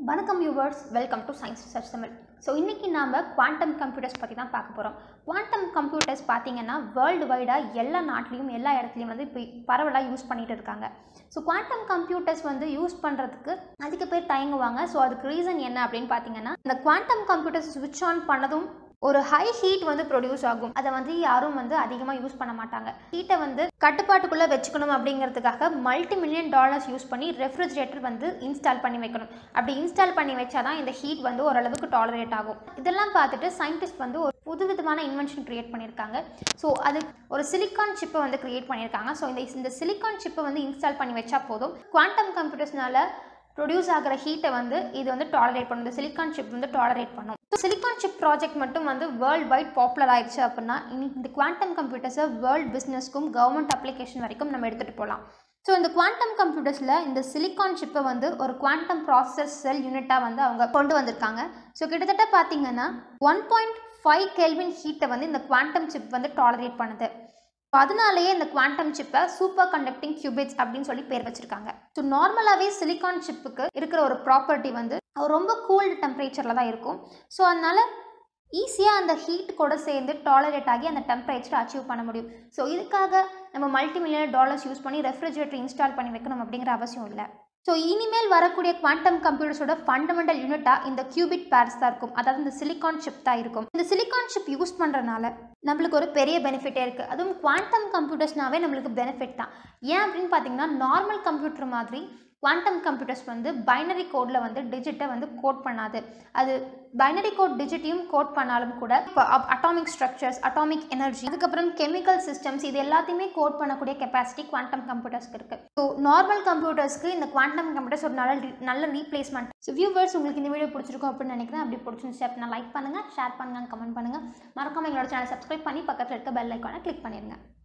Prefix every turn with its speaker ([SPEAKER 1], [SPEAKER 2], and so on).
[SPEAKER 1] வணக்கம் yours welcome to science research Tamil so இன்றைக்கி நாம் குவாண்டம் கம்ப்யூட்டர்ஸ் பற்றி தான் பார்க்க போகிறோம் குவாண்டம் கம்ப்யூட்டர்ஸ் பார்த்தீங்கன்னா வேர்ல்டு வைடாக எல்லா நாட்டிலையும் எல்லா இடத்துலையும் வந்து இப்போ பரவலாக யூஸ் பண்ணிகிட்டு இருக்காங்க ஸோ குவாண்டம் கம்ப்யூட்டர்ஸ் வந்து யூஸ் பண்ணுறதுக்கு அதிக பேர் தயங்குவாங்க ஸோ அதுக்கு ரீசன் என்ன அப்படின்னு பார்த்தீங்கன்னா இந்த குவாண்டம் கம்ப்யூட்டர்ஸ் ஸ்விட்ச் ஆன் பண்ணதும் ஒரு ஹை ஹீட் வந்து ப்ரொடியூஸ் ஆகும் அதை வந்து யாரும் வந்து அதிகமாக யூஸ் பண்ண மாட்டாங்க ஹீட்டை வந்து கட்டுப்பாட்டுக்குள்ளே வச்சுக்கணும் அப்படிங்கிறதுக்காக மல்டி மில்லியன் டாலர்ஸ் யூஸ் பண்ணி ரெஃப்ரிஜரேட்டர் வந்து இன்ஸ்டால் பண்ணி வைக்கணும் அப்படி இன்ஸ்டால் பண்ணி வச்சாதான் இந்த ஹீட் வந்து ஓரளவுக்கு டாலரேட் ஆகும் இதெல்லாம் பார்த்துட்டு சயின்டிஸ்ட் வந்து ஒரு புது விதமான இன்வென்ஷன் கிரியேட் பண்ணியிருக்காங்க ஸோ அது ஒரு சிலிக்கான் சிப்பை வந்து கிரியேட் பண்ணியிருக்காங்க ஸோ இந்த இந்த சிலிக்கான் சிப்பை வந்து இன்ஸ்டால் பண்ணி வச்சா போதும் குவாண்டம் கம்ப்யூட்டர்ஸ்னால ப்ரொடியூஸ் ஆகிற ஹீட்டை வந்து இது வந்து டாலரேட் பண்ணும் இந்த சிலிக்கான் சிப் வந்து டாலரேட் பண்ணும் சிலிக்கான் சிப் ப்ராஜெக்ட் மட்டும் வந்து வேர்ல்டு வைட் பாப்புலர் ஆயிடுச்சு அப்படின்னா இன்னைக்கு இந்த குவாண்டம் கம்ப்யூட்டர்ஸை வேர்ல்டு பிஸ்னஸ்க்கும் கவர்மெண்ட் அப்ளிகேஷன் வரைக்கும் நம்ம எடுத்துகிட்டு போகலாம் ஸோ இந்த குவாண்டம் கம்ப்யூட்டர்ஸில் இந்த சிலிக்கான் சிப்பை வந்து ஒரு குவாண்டம் ப்ராசஸ் செல் யூனிட்டாக வந்து அவங்க கொண்டு வந்திருக்காங்க ஸோ கிட்டத்தட்ட பார்த்தீங்கன்னா ஒன் பாயிண்ட் ஃபைவ் கெல்வின் ஹீட்டை வந்து இந்த குவாண்டம் சிப் வந்து டாலரேட் பண்ணுது ஸோ அதனாலேயே இந்த குவாண்டம் சிப்பை சூப்பர் கண்டக்டிங் கியூபிட்ஸ் அப்படின்னு சொல்லி பேர் வச்சிருக்காங்க ஸோ நார்மலாகவே சிலிக்கான் சிப்புக்கு இருக்கிற ஒரு ப்ராப்பர்ட்டி வந்து ரொம்ப கூல்டு டெம்பரேச்சரில் தான் இருக்கும் ஸோ அதனால் ஈஸியாக அந்த ஹீட் கூட சேர்ந்து டாலரேட் ஆகி அந்த டெம்பரேச்சரை அச்சீவ் பண்ண முடியும் ஸோ இதுக்காக நம்ம மல்டி மில்லியன் டாலர்ஸ் யூஸ் பண்ணி ரெஃப்ரிஜரேட்டர் இன்ஸ்டால் பண்ணி வைக்கணும் அப்படிங்கிற அவசியம் இல்லை ஸோ இனிமேல் வரக்கூடிய குவாண்டம் கம்ப்யூட்டர்ஸோட ஃபண்டமெண்டல் யூனிட்டாக இந்த கியூபிட் பேர்ஸ் தான் இருக்கும் அதாவது இந்த சிலிக்கான் சிப் தான் இருக்கும் இந்த சிலிக்கான் சிப் யூஸ் பண்ணுறதுனால நம்மளுக்கு ஒரு பெரிய பெனிஃபிட்டே இருக்குது அதுவும் குவாண்டம் கம்ப்யூட்டர்ஸ்னாவே நம்மளுக்கு பெனிஃபிட் தான் ஏன் அப்படின்னு பார்த்தீங்கன்னா நார்மல் கம்ப்யூட்டர் மாதிரி குவாண்டம் கம்ப்யூட்டர்ஸ் வந்து பைனரி கோடில் வந்து டிஜிட்டை வந்து கோட் பண்ணாது அது பைனரி கோட் டிஜிட்டையும் கோட் பண்ணாலும் கூட இப்போ அட்டாமிக் ஸ்ட்ரக்சர்ஸ் அட்டாமிக் எனர்ஜி அதுக்கப்புறம் கெமிக்கல் சிஸ்டம்ஸ் இது எல்லாத்தையுமே கோட் பண்ணக்கூடிய கெப்பாசிட்டி குவாண்டம் கம்ப்யூட்டர்ஸ்க்கு இருக்குது ஸோ நார்மல் கம்ப்யூட்டர்ஸ்க்கு இந்த குவாண்டம் கம்ப்யூட்டர்ஸ் ஒரு நல்ல நல்ல ரீப்ளேஸ்மெண்ட் ஸோ வியூவர்ஸ் உங்களுக்கு இந்த வீடியோ பிடிச்சிருக்கும் அப்படின்னு நினைக்கிறேன் அப்படி பிடிச்சிருந்துச்சு அப்படின்னா லைக் பண்ணுங்கள் ஷேர் பண்ணுங்கள் கமெண்ட் பண்ணுங்கள் மறக்காம எங்களோட சேனல் சப்ஸ்கிரைப் பண்ணி பக்கத்தில் இருக்க பெல் ஐக்கானை கிளிக் பண்ணிடுங்க